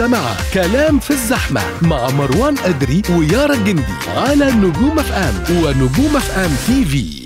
انت مع كلام في الزحمة مع مروان أدري ويارا الجندي على نجوم اف ام ونجوم اف ام تي في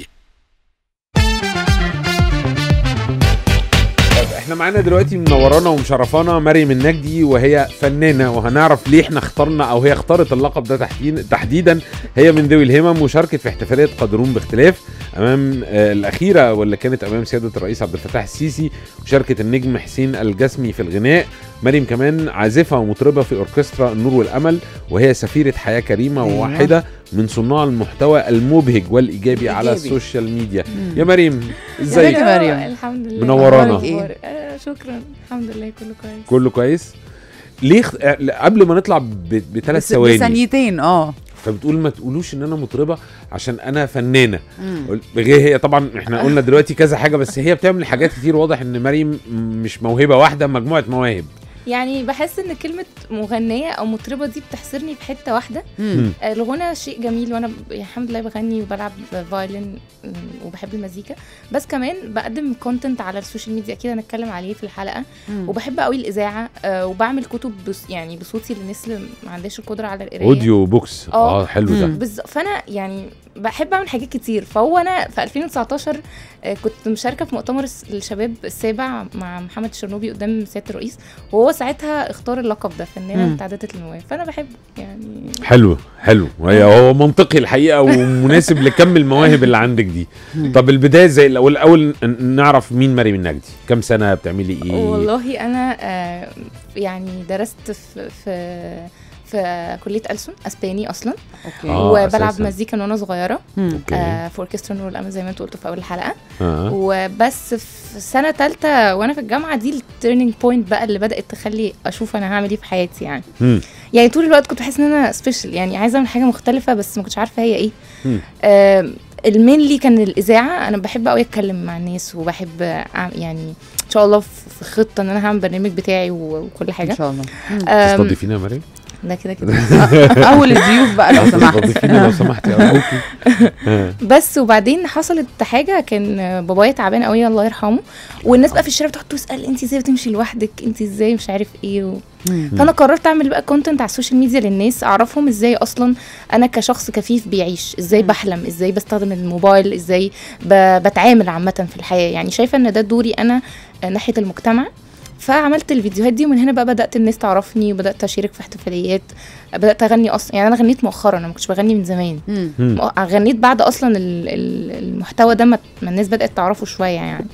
طيب احنا معانا دلوقتي منورانا ومشرفانا مريم النجدي وهي فنانه وهنعرف ليه احنا اخترنا او هي اختارت اللقب ده تحديد- تحديدا هي من ذوي الهمم وشاركت في احتفاليه قادرون باختلاف امام آه الاخيره واللي كانت امام سياده الرئيس عبد الفتاح السيسي وشاركت النجم حسين الجسمي في الغناء مريم كمان عازفه ومطربه في اوركسترا النور والامل وهي سفيره حياه كريمه أيوة. وواحده من صناع المحتوى المبهج والايجابي على الإيجابي. السوشيال ميديا مم. يا مريم ازيك يا مريم. الحمد لله منورانا. أخبارك إيه؟ آه شكرا الحمد لله كله كويس كله كويس ليه خ... آه، قبل ما نطلع ب... بثلاث بس- ثواني بثانيتين اه فبتقول ما تقولوش ان انا مطربه عشان انا فنانه مم. قل- غير هي طبعا احنا قلنا دلوقتي كذا حاجه بس هي بتعمل حاجات كتير واضح ان مريم مش موهبه واحده مجموعه مواهب يعني بحس ان كلمه مغنيه او مطربه دي بتحصرني في حته واحده مم. آه، الغنى شيء جميل وانا ب- يعني الحمد لله بغني وبلعب فايلن م، وبحب المزيكا بس كمان بقدم كونتنت على السوشيال ميديا اكيد هنتكلم عليه في الحلقه مم. وبحب قوي الاذاعه آه، وبعمل كتب بس يعني بصوتي للناس اللي ما عندهاش القدره على القرايه اوديو بوكس آه. اه حلو ده مم. بز... فانا يعني بحب اعمل حاجات كتير فهو انا في 2019 آه، كنت مشاركه في مؤتمر الس- الشباب السابع مع محمد الشرنوبي قدام سياده الرئيس وهو ساعتها اختار اللقب ده فنانه مم. متعدده المواهب فانا بحبه يعني حلو حلو وهي هو منطقي الحقيقه ومناسب لكم المواهب اللي عندك دي مم. طب البدايه زي الاول الاول ن- نعرف مين مريم النجدي كم سنه بتعملي ايه والله انا آه، يعني درست في في في كليه ألسن اسباني اصلا اوكي آه، وبلعب أساساً. مزيكا من وانا صغيره مم. اوكي آه، في اوركسترا نور الامل زي ما انت قلت في اول الحلقه آه. وبس في سنه ثالثه وانا في الجامعه دي التيرنينج بوينت بقى اللي بدات تخلي اشوف انا هعمل ايه في حياتي يعني مم. يعني طول الوقت كنت بحس ان انا سبيشال يعني عايزه اعمل حاجه مختلفه بس ما كنتش عارفه هي ايه مم. آه المينلي كان الاذاعه انا بحب قوي اتكلم مع الناس وبحب أعمل يعني ان شاء الله في خطه ان انا هعمل برنامج بتاعي و- وكل ان حاجه شاء الله مم. آم، تستضيفينا يا مريم ده كده كده اول الضيوف بقى لو سمحت تستضيفينا لو سمحتي ارجوكي آه. بس وبعدين حصلت حاجه كان بابايا تعبان قوي الله يرحمه والناس بقى في الشارع بتقعد تسال انت ازاي بتمشي لوحدك انت ازاي مش عارف ايه و... مم. فانا قررت اعمل بقى كونتنت على السوشيال ميديا للناس اعرفهم ازاي اصلا انا كشخص كفيف بيعيش ازاي مم. بحلم ازاي بستخدم الموبايل ازاي ب... بتعامل عامه في الحياه يعني شايفه ان ده دوري انا آه، ناحيه المجتمع فعملت الفيديوهات دي ومن هنا بقى بدات الناس تعرفني وبدات اشارك في احتفاليات بدات اغني اصلا يعني انا غنيت مؤخرا انا ما كنتش بغني من زمان مم. مم. غنيت بعد اصلا ال- ال- المحتوى ده ما ما الناس بدات تعرفه شويه يعني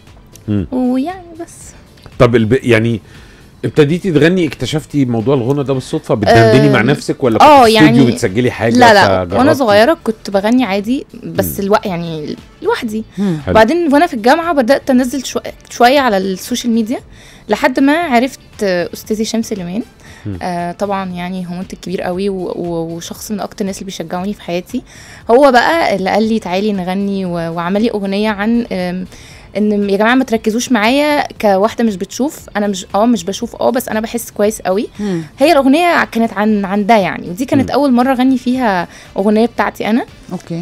مم. ويعني بس طب الب... يعني ابتديتي تغني اكتشفتي موضوع الغنى ده بالصدفه بتدندني آم، مع نفسك ولا آه، كنت في استوديو يعني- بتسجلي حاجه لا لا وانا فجربتي؟ صغيره كنت بغني عادي بس مم. الو... يعني لوحدي مم. حلو. وبعدين وانا في الجامعه بدات انزل شو... شويه على السوشيال ميديا لحد ما عرفت آه، استاذي شمس سليمان مم. آه طبعا يعني هو منتج كبير قوي و... و... وشخص من اكتر الناس اللي بيشجعوني في حياتي هو بقى اللي قال لي تعالي نغني و... وعمل لي اغنيه عن آم، ان يا جماعه ما تركزوش معايا كواحده مش بتشوف انا مش اه مش بشوف اه بس انا بحس كويس قوي مم. هي الاغنيه كانت عن عن ده يعني ودي كانت مم. اول مره اغني فيها اغنيه بتاعتي انا اوكي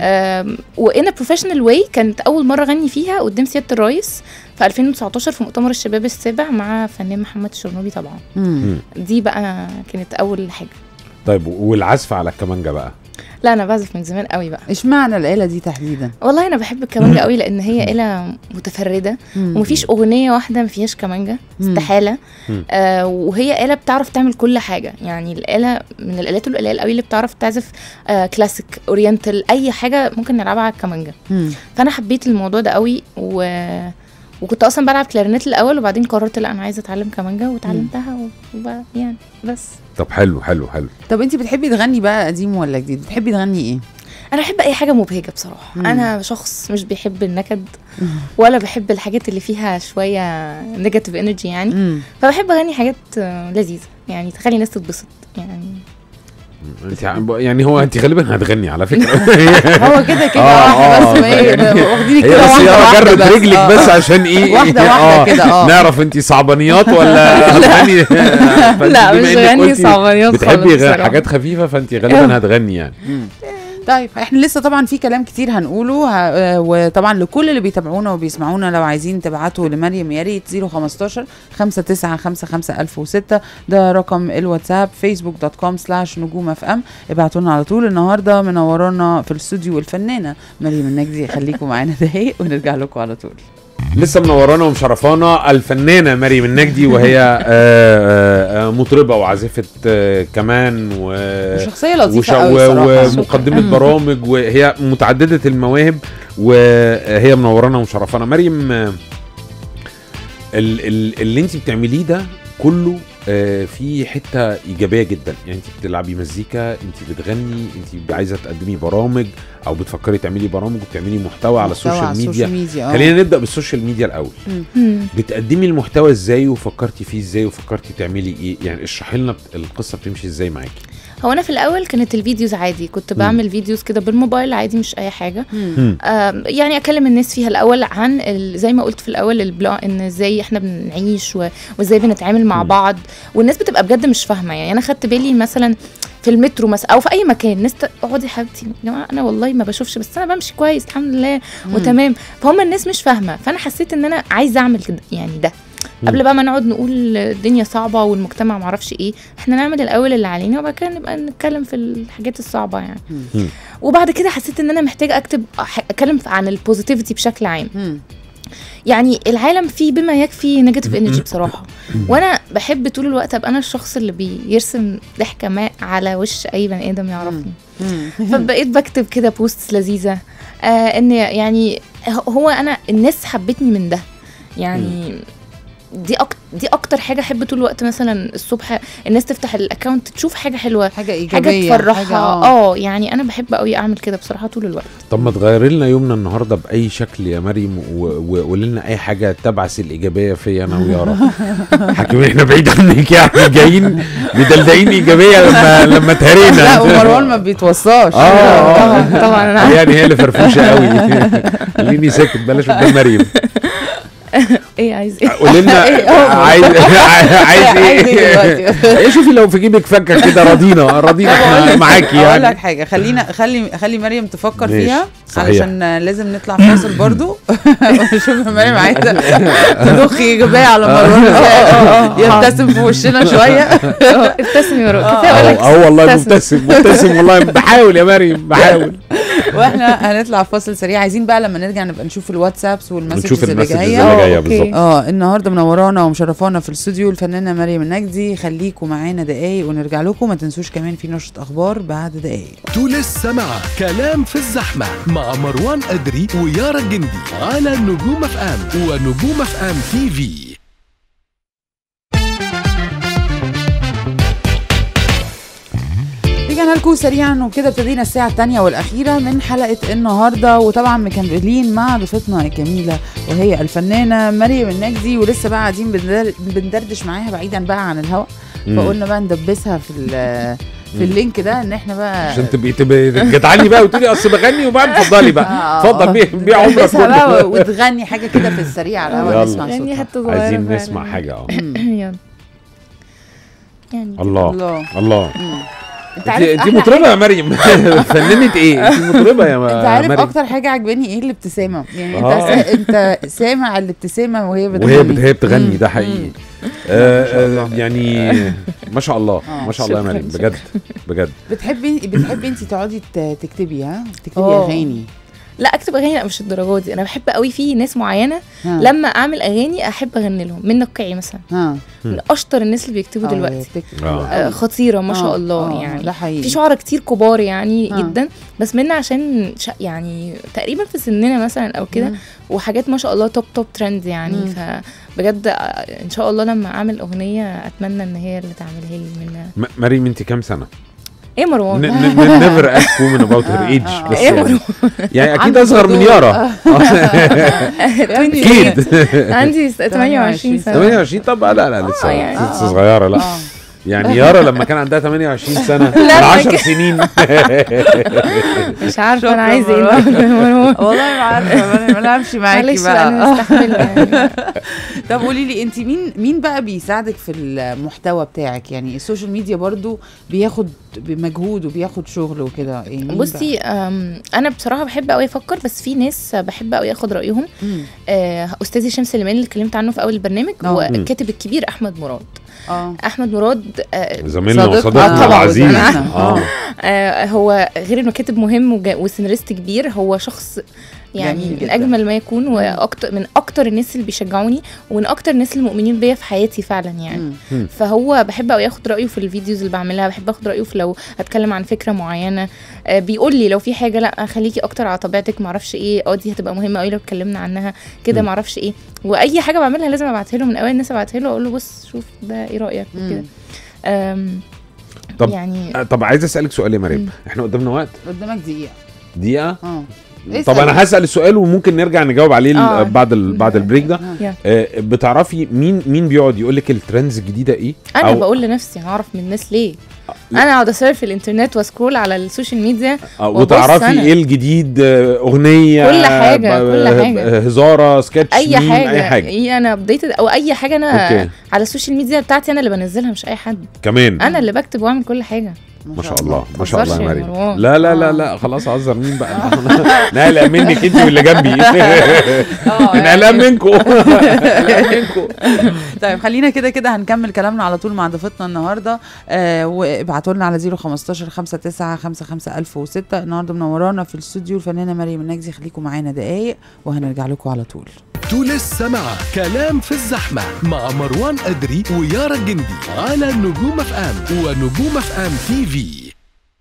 وان بروفيشنال واي كانت اول مره اغني فيها قدام سياده الرئيس في 2019 في مؤتمر الشباب السابع مع فنان محمد الشرنوبي طبعا مم. دي بقى كانت اول حاجه طيب والعزف على الكمانجه بقى لا انا بعزف من زمان قوي بقى اشمعنى الآلة دي تحديدا والله انا بحب الكمانجه قوي لان هي آلة متفرده مم. ومفيش اغنيه واحده ما فيهاش كمانجه مم. استحاله مم. آه وهي آلة بتعرف تعمل كل حاجه يعني الآلة من الآلات القليله قوي اللي بتعرف تعزف آه كلاسيك اورينتال اي حاجه ممكن نلعبها على الكمانجه مم. فانا حبيت الموضوع ده قوي و... وكنت اصلا بلعب كلارينيت الاول وبعدين قررت لا انا عايزه اتعلم كمانجا وتعلمتها و- وبقى يعني بس طب حلو حلو حلو طب انت بتحبي تغني بقى قديم ولا جديد بتحبي تغني ايه انا بحب اي حاجه مبهجه بصراحه مم. انا شخص مش بيحب النكد ولا بحب الحاجات اللي فيها شويه نيجاتيف انرجي يعني مم. فبحب اغني حاجات آه، لذيذه يعني تخلي الناس تتبسط يعني انت ع- يعني هو انت غالبا هتغني على فكره هو كده كده آه، واحده آه، بس ايه يعني واخدينك هي كده بس واحده يا واحده جرد بس. رجلك آه. بس عشان ايه واحدة إيه، واحدة آه، كده، آه. نعرف انت صعبانيات ولا هتغني فأنت لا بما مش إنك غني قلتي صعبانيات بتحبي خالص غ- بصراحة. حاجات خفيفه فانت غالبا هتغني يعني مم. طيب احنا لسه طبعا في كلام كتير هنقوله ه- آه، وطبعا لكل اللي بيتابعونا وبيسمعونا لو عايزين تبعتوا لمريم يا ريت 015 5955006 ده رقم الواتساب فيسبوك دوت كوم سلاش نجوم اف ام ابعتوا لنا على طول النهارده منورانا في الاستوديو الفنانه مريم النجدي خليكم معانا دقايق ونرجع لكم على طول لسه منورانا ومشرفانا الفنانه مريم النجدي وهي آه، آه، آه، مطربه وعازفه آه، كمان و وشخصيه لطيفه وش- قوي و- صراحه ومقدمه برامج وهي متعدده المواهب وهي منورانا ومشرفانا مريم آه، ال- ال- اللي انت بتعمليه ده كله آه، في حته ايجابيه جدا يعني انت بتلعبي مزيكا انت بتغني انت عايزه تقدمي برامج او بتفكري تعملي برامج وبتعملي محتوى على محتوى السوشيال ميديا ميديا آه. خلينا نبدا بالسوشيال ميديا الاول مم. بتقدمي المحتوى ازاي وفكرتي فيه ازاي وفكرتي تعملي ايه يعني اشرحي لنا بت- القصه بتمشي ازاي معاكي هو انا في الاول كانت الفيديوز عادي كنت مم. بعمل فيديوز كده بالموبايل عادي مش اي حاجه مم. آم، يعني اكلم الناس فيها الاول عن ال- زي ما قلت في الاول البلا ان ازاي احنا بنعيش و- وازاي بنتعامل مع مم. بعض والناس بتبقى بجد مش فاهمه يعني انا خدت بالي مثلا في المترو مثلا او في اي مكان ناس ت- اقعدي يا حبيبتي يا جماعه انا والله ما بشوفش بس انا بمشي كويس الحمد لله مم. وتمام فهم الناس مش فاهمه فانا حسيت ان انا عايزه اعمل كده يعني ده مم. قبل بقى ما نقعد نقول الدنيا صعبه والمجتمع معرفش ايه احنا نعمل الاول اللي علينا وبعد كده نبقى نتكلم في الحاجات الصعبه يعني مم. وبعد كده حسيت ان انا محتاجه اكتب أح- اتكلم عن البوزيتيفيتي بشكل عام مم. يعني العالم فيه بما يكفي نيجاتيف انرجي بصراحه وانا بحب طول الوقت ابقى انا الشخص اللي بيرسم ضحكه ما على وش اي بني ادم يعرفني مم. فبقيت بكتب كده بوستس لذيذه آه ان يعني هو انا الناس حبتني من ده يعني دي أكتر دي اكتر حاجه احب طول الوقت مثلا الصبح الناس تفتح الاكونت تشوف حاجه حلوه حاجه ايجابيه حاجه تفرحها حاجة- اه اه يعني انا بحب قوي اعمل كده بصراحه طول الوقت طب ما تغيري لنا يومنا النهارده باي شكل يا مريم و- وقولي لنا اي حاجه تبعث الايجابيه فيا انا ويارا حكيم احنا بعيد عنك يعني جايين مدلدقين ايجابيه لما لما تهرينا لا ومروان ما بيتوصاش اه اه طبعا طبعا انا يعني هي اللي فرفوشه قوي خليني ساكت بلاش قدام مريم ايه عايز ايه قولي لنا إيه، هو. عايز عايز عايز إيه ايه دلوقتي؟ ايه شوفي لو في جيبك فكه كده راضينا راضينا احنا معاكي اقول لك يعني حاجه خلينا خلي خلي مريم تفكر ماشي، فيها صحيح. علشان لازم نطلع فاصل برضو ونشوف مريم عايزه تضخ ايجابيه على مروان إزاي يبتسم في وشنا شويه اه، ابتسم يا رب آه، كفايه اقول لك اه والله ابتسم. مبتسم مبتسم والله بحاول يا مريم بحاول واحنا هنطلع فاصل سريع عايزين بقى لما نرجع نبقى نشوف الواتسابس والمسجز نشوف اللي المسجز جايه اللي جايه أوكي. بالظبط اه النهارده منورانا ومشرفانا في الاستوديو الفنانه مريم النجدي خليكم معانا دقايق ونرجع لكم ما تنسوش كمان في نشره اخبار بعد دقايق لسه مع كلام في الزحمة مع مروان أدري ويارا الجندي على نجوم اف ام ونجوم اف ام تي في رجعنا لكم سريعا وكده ابتدينا الساعة الثانية والأخيرة من حلقة النهاردة وطبعا مكملين مع ضيفتنا الجميلة وهي الفنانة مريم النجدي ولسه بقى قاعدين بندر- بندردش معاها بعيدا بقى عن الهواء مم. فقلنا بقى ندبسها في ال- في اللينك ده ان احنا بقى عشان تبقي تبقي جدعاني بقى وتقولي اصل بغني وبعد اتفضلي بقى آه، اتفضل آه. بيع بيع عمرك ندبسها بقى كله وتغني حاجة كده في السريع على الهواء يلا. نسمع يعني صوتها حتى صغيره عايزين فعلا. نسمع حاجه اه مم. يلا يعني الله الله الله مم. انت انت عارف انت أحلى مطربه يا مريم فنانة ايه انت مطربه يا انت عارف مريم اكتر حاجه عجباني ايه الابتسامه يعني انت آه. سا... انت سامع الابتسامه وهي بتغني وهي بت- هي بتغني مم. ده حقيقي مم. آه، ما شاء الله. آه، يعني ما شاء الله آه، ما شاء الله يا شكراً، مريم بجد بجد بتحبي بتحبي انت تقعدي ت- تكتبي ها تكتبي اه. اغاني لا اكتب اغاني لا مش الدرجات دي انا بحب قوي في ناس معينه ها. لما اعمل اغاني احب اغني لهم من نقعي مثلا ها من اشطر الناس اللي بيكتبوا اه، دلوقتي بتكتب آه. آه، خطيره ما شاء اه، الله اه، يعني ده حقيقي في شعراء كتير كبار يعني آه. جدا بس منا عشان ش- يعني تقريبا في سننا مثلا او كده مم. وحاجات ما شاء الله توب توب ترند يعني مم. فبجد آه، ان شاء الله لما اعمل اغنيه اتمنى ان هي اللي تعملها لي من م- مريم انت كام سنه؟ ايه مروان نيفر اسك women about her آه، age آه، بس ايه يعني, مروان يعني اكيد عنده اصغر من فضول. يارا يعني اكيد عندي 28 سنه 28 طب لا لا لسه آه، يعني. لسه صغيره لا اه يعني يارا لما كان عندها 28 سنه من لا، 10 كده. سنين مش عارفه شكراً انا عايزه مروان. ايه مروان والله ما عارفه انا- انا همشي معاكي معلش بقى انا بقى مستحمله يعني طب قولي لي انت مين مين بقى بيساعدك في المحتوى بتاعك يعني السوشيال ميديا برضو بياخد مجهود وبياخد شغل وكده يعني مين بصي أم، انا بصراحه بحب قوي افكر بس في ناس بحب قوي اخد رايهم بقى؟ مم. آه، استاذي شمس الليماني اللي اتكلمت عنه في اول البرنامج آه. والكاتب الكبير احمد مراد اه احمد مراد آه، زميلنا صديقنا وصديقنا طبعاً العزيز وزميلنا. اه آه، هو غير انه كاتب مهم وجا- وسيناريست كبير هو شخص يعني جميل من جداً. اجمل ما يكون واكتر من اكتر الناس اللي بيشجعوني ومن اكتر الناس المؤمنين بيا في حياتي فعلا يعني مم. فهو بحب قوي اخد رايه في الفيديوز اللي بعملها بحب اخد رايه في لو هتكلم عن فكره معينه آه، بيقول لي لو في حاجه لا خليكي اكتر على طبيعتك معرفش ايه اه دي هتبقى مهمه قوي لو اتكلمنا عنها كده مم. معرفش ايه واي حاجه بعملها لازم ابعتها له من اوائل الناس ابعتها له اقول له بص شوف ده ايه رايك مم. وكده أم، طب- يعني آه، طب عايز اسالك سؤال يا مريم مم. احنا قدامنا وقت قدامك دقيقه دقيقه اه طب اسأل. انا هسال السؤال وممكن نرجع نجاوب عليه آه. ال- بعد ال... بعد البريك ده آه. يا. آه، بتعرفي مين مين بيقعد يقول لك الترندز الجديده ايه انا أو- بقول لنفسي هعرف من الناس ليه لا. انا اقعد اسيرف في الانترنت واسكرول على السوشيال ميديا آه، وأبص وتعرفي أنا. ايه الجديد آه، اغنيه كل حاجة، ب- كل حاجة. آه، هزاره سكتش اي ميم، حاجه اي حاجه ايه انا ابديتد او اي حاجه انا اوكي على السوشيال ميديا بتاعتي انا اللي بنزلها مش اي حد كمان انا اللي بكتب واعمل كل حاجه ما شاء الله ما شاء الله متهزرش يا يا مريم مروان. لا لا لا آه. لا خلاص اهزر مين بقى نقلق منك انت واللي جنبي اه نقلق يعني- منكم نقلق منكم طيب خلينا كده كده هنكمل كلامنا على طول مع ضيفتنا النهارده آه وابعتوا لنا على 015 59 55 1006 النهارده منورانا في الاستوديو الفنانه مريم النجزي خليكم معانا دقايق وهنرجع لكم على طول انتوا لسه مع كلام في الزحمة مع مروان أدري ويارا الجندي على نجوم اف ام ونجوم اف ام تي في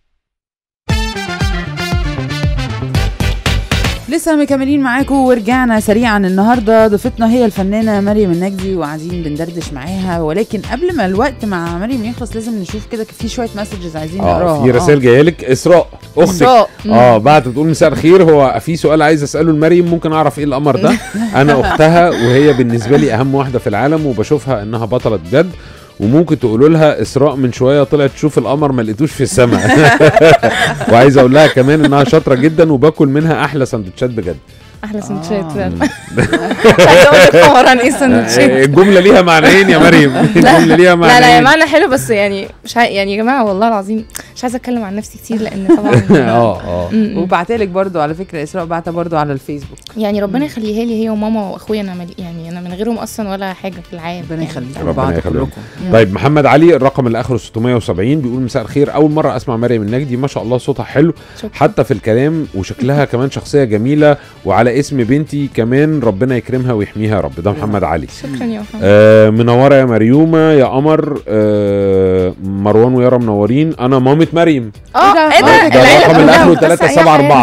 لسه مكملين معاكم ورجعنا سريعا النهارده ضيفتنا هي الفنانه مريم النجدي وعايزين بندردش معاها ولكن قبل ما الوقت مع مريم يخلص لازم نشوف كده في شويه مسجز عايزين اه نقراها في رسائل جايه لك اسراء اختك إسراء. مم. اه بعد بتقول مساء الخير هو في سؤال عايز اساله لمريم ممكن اعرف ايه القمر ده انا اختها وهي بالنسبه لي اهم واحده في العالم وبشوفها انها بطله بجد وممكن تقولوا لها اسراء من شويه طلعت تشوف القمر ما لقيتوش في السماء وعايز اقول لها كمان انها شاطره جدا وباكل منها احلى سندوتشات بجد احلى سندوتشات آه. فعلا مش عايزه اقول لك حمران ايه آه، سندوتشات الجمله ليها معنيين يا مريم الجمله ليها لا لا يا معنيين معنى حلو بس يعني مش عاي... يعني يا جماعه والله العظيم مش عايزه اتكلم عن نفسي كتير لان طبعا اه اه م- م. وبعتلك برضو على فكره اسراء بعتها برضو على الفيسبوك يعني ربنا يخليها لي هي وماما واخويا انا مل... يعني انا من غيرهم اصلا ولا حاجه في العالم ربنا يعني. يخليكم ربنا لبعض يخليهم. كلكم طيب محمد علي الرقم اللي اخره 670 بيقول مساء الخير اول مره اسمع مريم النجدي ما شاء الله صوتها حلو شكراً. حتى في الكلام وشكلها كمان شخصيه جميله وعلى اسم بنتي كمان ربنا يكرمها ويحميها يا رب ده محمد علي شكرا يا محمد آه منوره يا مريومه يا قمر آه مروان ويارا منورين انا مامه مريم اه ده؟ ايه آه، ده ده العيلة الرقم اللي كلها اخره متصلة، يا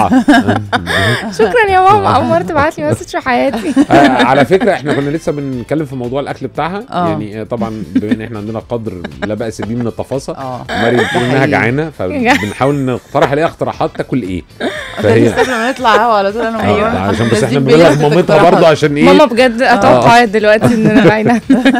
374 شكرا يا ماما اول مره تبعت لي مسج في حياتي آه على فكره احنا كنا لسه بنتكلم في موضوع الاكل بتاعها آه. يعني آه، طبعا بما ان احنا عندنا قدر لا باس به من التفاصيل اه مريم بتقول انها حقيقي. جعانه فبنحاول نقترح عليها اقتراحات تاكل ايه فهي لسه قبل ما نطلع هوا على طول انا آه، ومروان ده عشان بس نازلين احنا بنقول لك بياخد مامتها اقتراحات. برضه عشان ايه ماما بجد اتوقع دلوقتي ان انا بعينها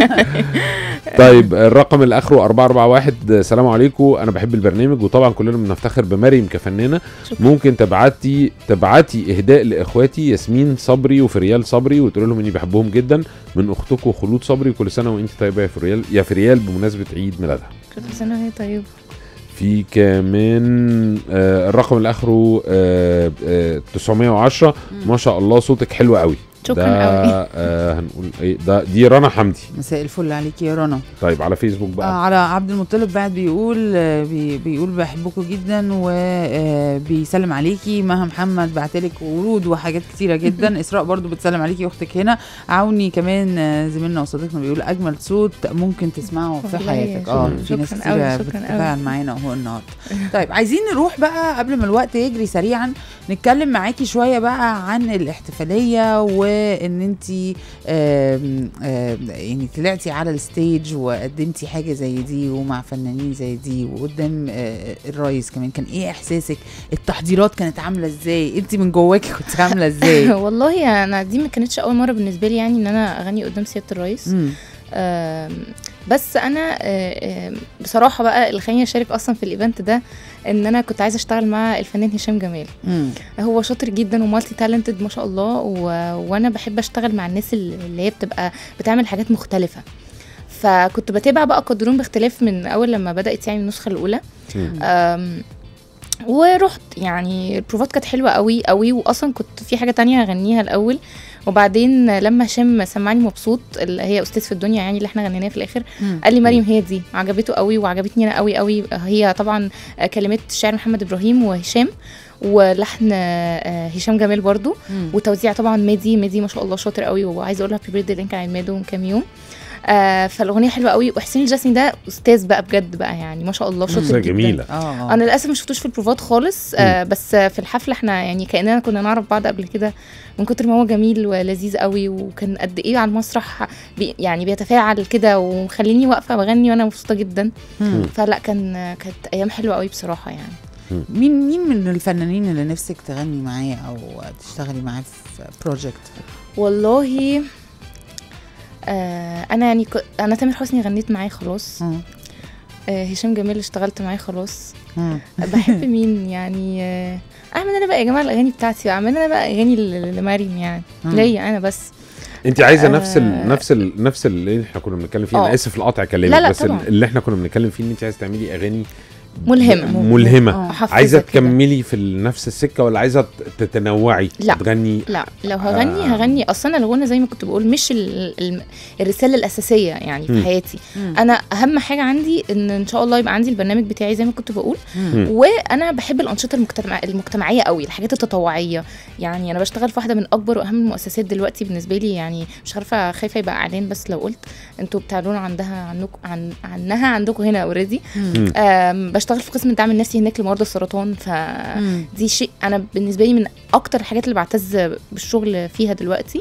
طيب الرقم اللي اخره 441 سلام عليكم انا بحب البرنامج وطبعا كلنا بنفتخر بمريم كفنانه شكرا. ممكن تبعتي تبعتي اهداء لاخواتي ياسمين صبري وفريال صبري وتقول لهم اني بحبهم جدا من اختكم خلود صبري كل سنه وانت طيبه يا فريال يا فريال بمناسبه عيد ميلادها كل سنه وهي طيبه في كمان آه الرقم اللي اخره آه آه 910 ما شاء الله صوتك حلو قوي شكرا ده قوي آه هنقول ايه ده دي رنا حمدي مساء الفل عليكي يا رنا طيب على فيسبوك آه بقى على عبد المطلب بعد بيقول آه، بي بيقول بحبكم جدا وبيسلم عليكي مها محمد بعتلك ورود وحاجات كتيره جدا اسراء برضو بتسلم عليكي اختك هنا عوني كمان آه، زميلنا وصديقنا بيقول اجمل صوت ممكن تسمعه في والله حياتك اه شكراً. في ناس شكراً كتيره أوي، شكراً بتتفاعل أوي. معانا اهو النهارده طيب عايزين نروح بقى قبل ما الوقت يجري سريعا نتكلم معاكي شويه بقى عن الاحتفاليه وان انت يعني طلعتي على الستيج وقدمتي حاجه زي دي ومع فنانين زي دي وقدام آه، الرئيس كمان كان ايه احساسك التحضيرات كانت عامله ازاي انت من جواكي كنت عامله ازاي والله انا دي ما كانتش اول مره بالنسبه لي يعني ان انا اغني قدام سياده الرئيس مم. آم، بس انا آه، آه، بصراحه بقى اللي خلاني اشارك اصلا في الايفنت ده ان انا كنت عايزه اشتغل مع الفنان هشام جمال مم. هو شاطر جدا ومالتي تالنتد ما شاء الله و... وانا بحب اشتغل مع الناس اللي اللي هي بتبقى بتعمل حاجات مختلفه فكنت بتابع بقى قدرون باختلاف من اول لما بدات يعني النسخه الاولى مم. أم، ورحت يعني البروفات كانت حلوه قوي قوي واصلا كنت في حاجه تانية هغنيها الاول وبعدين لما هشام سمعني مبسوط اللي هي استاذ في الدنيا يعني اللي احنا غنيناها في الاخر مم. قال لي مريم هي دي عجبته قوي وعجبتني انا قوي قوي هي طبعا كلمات الشاعر محمد ابراهيم وهشام ولحن آه، هشام جمال برضو مم. وتوزيع طبعا ميدي ميدي ما شاء الله شاطر قوي وعايزه اقول لها هابي بيرثدي اللي كان عيد ميلاده من كام يوم آه فالاغنيه حلوه قوي وحسين الجسمي ده استاذ بقى بجد بقى يعني ما شاء الله شاطر قصة جدا جميله اه انا للاسف ما شفتوش في البروفات خالص آه بس آه، في الحفله احنا يعني كاننا كنا نعرف بعض قبل كده من كتر ما هو جميل ولذيذ قوي وكان قد ايه على المسرح بي يعني بيتفاعل كده ومخليني واقفه بغني وانا مبسوطه جدا مم. فلا كان كانت ايام حلوه قوي بصراحه يعني مين مين من الفنانين اللي نفسك تغني معاه او تشتغلي معاه في بروجكت والله آه انا يعني ك... انا تامر حسني غنيت معاه خلاص مم. آه هشام جمال اشتغلت معاه خلاص مم. بحب مين يعني آه، اعمل انا بقى يا جماعه الاغاني بتاعتي اعمل انا بقى اغاني ل- لمريم يعني مم. ليا انا بس انت عايزه نفس ال آه. نفس ال نفس اللي احنا كنا بنتكلم فيه آه. انا اسف لقطع كلامك لا لا بس طبعا. اللي احنا كنا بنتكلم فيه ان انت عايزه تعملي اغاني ملهمة. ملهمه آه. أحفزك عايزه كده. تكملي في ال- نفس السكه ولا عايزه ت- تتنوعي لا. تغني لا لو هغني آه. هغني اصلا الغنى زي ما كنت بقول مش ال... ال... الرساله الاساسيه يعني في مم. حياتي مم. انا اهم حاجه عندي ان ان شاء الله يبقى عندي البرنامج بتاعي زي ما كنت بقول مم. وانا بحب الانشطه المجتمع... المجتمعيه قوي الحاجات التطوعيه يعني انا بشتغل في واحده من اكبر واهم المؤسسات دلوقتي بالنسبه لي يعني مش عارفه خايفه يبقى اعلان بس لو قلت انتوا بتعلنوا عندها عنكم عن عنها عندكم هنا اوريدي مم. بشتغل في قسم الدعم النفسي هناك لمرضى السرطان ف مم. دي شيء انا بالنسبه لي من اكتر الحاجات اللي بعتز بالشغل فيها دلوقتي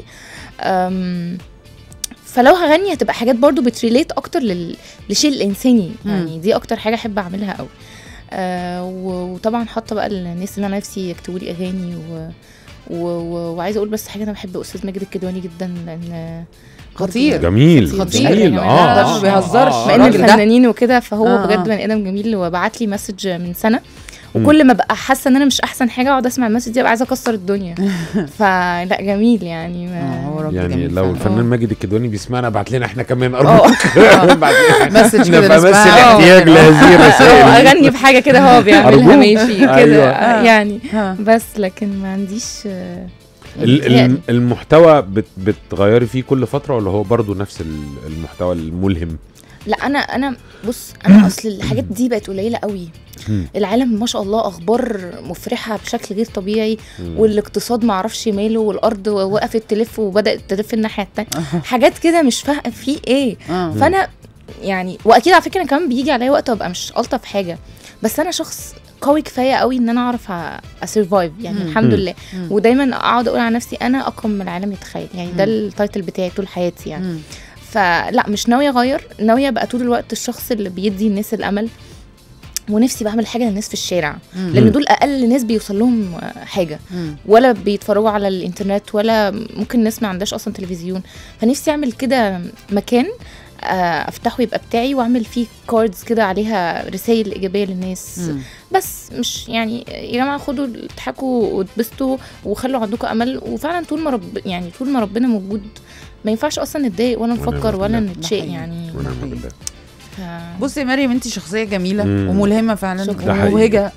أم، فلو هغني هتبقى حاجات برضو بتريليت اكتر لل... للشيء الانساني مم. يعني دي اكتر حاجه احب اعملها قوي آه و- وطبعا حاطه بقى الناس اللي انا نفسي يكتبوا لي اغاني و... و... و... وعايزه اقول بس حاجه انا بحب استاذ ماجد الكدواني جدا لان خطير. جميل خطير. جميل يعني اه ما آه، بيهزرش. آه، مع آه، ان الراجل ده- الفنانين وكده فهو آه، بجد آه. بني ادم جميل وبعت لي مسج من سنه مم. وكل ما بقى حاسه ان انا مش احسن حاجه اقعد اسمع المسج دي ابقى عايزه اكسر الدنيا فلا جميل يعني آه، هو ما راجل يعني جميل لو فعلا. الفنان آه. ماجد الكدواني بيسمعنا ابعت لنا احنا كمان اه ارجوك ابعت لنا مسج كده نبقى مثل نسمعها. احتياج لهذه اه الرسائل اغني في حاجه كده هو بيعملها أرجوك. ماشي كده أيوة. آه، يعني ها. بس لكن ما عنديش آه، ال- يعني- ال- المحتوى بت بتغيري فيه كل فتره ولا هو برضو نفس ال- المحتوى الملهم لا انا انا بص انا اصل الحاجات دي بقت قليله قوي مم. العالم ما شاء الله اخبار مفرحه بشكل غير طبيعي مم. والاقتصاد ما عرفش ماله والارض وقفت تلف وبدات تلف الناحيه التانية حاجات كده مش فاهم في ايه آه. فانا يعني واكيد على فكره كمان بيجي عليا وقت ابقى مش الطف حاجه بس انا شخص قوي كفايه قوي ان انا اعرف اسرفايف يعني مم. الحمد مم. لله مم. ودايما اقعد اقول على نفسي انا اقوى من العالم يتخيل يعني ده مم. التايتل بتاعي طول حياتي يعني مم. فلا مش ناويه اغير ناويه ابقى طول الوقت الشخص اللي بيدي الناس الامل ونفسي بعمل حاجه للناس في الشارع مم. لان دول اقل ناس بيوصل لهم حاجه مم. ولا بيتفرجوا على الانترنت ولا ممكن ناس ما عندهاش اصلا تلفزيون فنفسي اعمل كده مكان آه، افتحه يبقى بتاعي واعمل فيه كاردز كده عليها رسائل ايجابيه للناس مم. بس مش يعني يا جماعه خدوا اضحكوا واتبسطوا وخلوا عندكم امل وفعلا طول ما رب يعني طول ما ربنا موجود ما ينفعش اصلا نتضايق ولا ونعم نفكر ولا بالله. نتشاق ده يعني ونعم حقيقي. بالله ف- بصي يا مريم انت شخصيه جميله مم. وملهمه فعلا شكراً. ده حقيقي. ومبهجه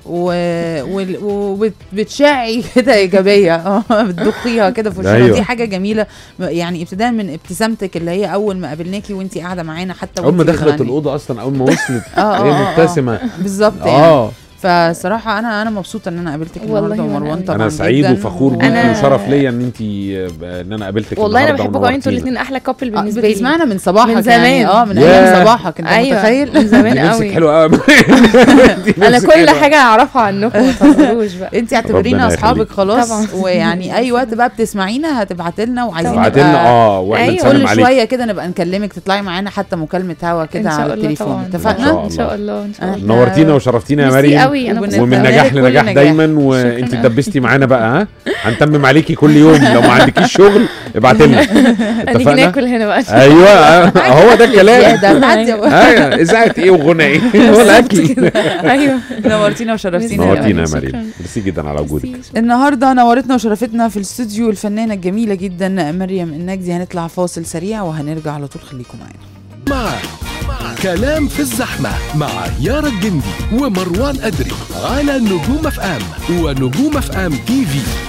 وبتشعي كده ايجابيه اه بتضخيها كده في وشنا أيوة. دي حاجه جميله يعني ابتداء من ابتسامتك اللي هي اول ما قابلناكي وانت قاعده معانا حتى اول ما وانتي دخلت بتغني. الاوضه اصلا اول ما وصلت اه اه هي آه، آه. مبتسمه بالظبط يعني اه فصراحه انا انا مبسوطه ان انا قابلتك والله النهارده وأنا ومروان أوي. طبعا انا سعيد جداً. وفخور بيكي أنا- وشرف ليا ان انت ان انا قابلتك والله انا النهاردة بحبكم قوي انتوا ونورتينا. الاثنين احلى كابل آه، بالنسبه لي بتسمعنا من صباحك من يعني زمان. اه من ياه. ايام صباحك انت ايوه متخيل من زمان دي نفسك قوي حلوه قوي انا كل حاجه اعرفها عنكم ما تهزروش بقى انت اعتبرينا ربنا اصحابك يخليك. خلاص طبعا. ويعني اي وقت بقى بتسمعينا هتبعت لنا وعايزين بعت لنا نبقى اه واحنا أيوة. نسلم كل عليك شويه كده نبقى نكلمك تطلعي معانا حتى مكالمه هوا ان كده شاء على الله التليفون طبعا إن شاء اتفقنا الله. ان شاء الله ان شاء الله إحنا- نورتينا وشرفتينا يا ميرسي مريم قوي انا وبن- مبسوطة ومن نتمنى نجاح لك كل لنجاح نجاح. دايما وانت اتدبستي معانا بقى ها هنتمم عليكي كل يوم لو ما عندكيش شغل ابعتي لنا هنيجي اتفقنا ناكل هنا بقى ايوه آه، هو ده الكلام زيادة تعدي ايوه اذاعه ايه وغنى ايه هو الاكل ايوه نورتينا وشرفتينا يا نورتينا يا شكراً. مريم ميرسي جدا على وجودك النهارده نورتنا وشرفتنا في الاستوديو الفنانه الجميله جدا مريم النجدي هنطلع فاصل سريع وهنرجع على طول خليكم معانا مع كلام في الزحمة مع يارا الجندي ومروان أدري على نجوم اف ام ونجوم اف ام تي في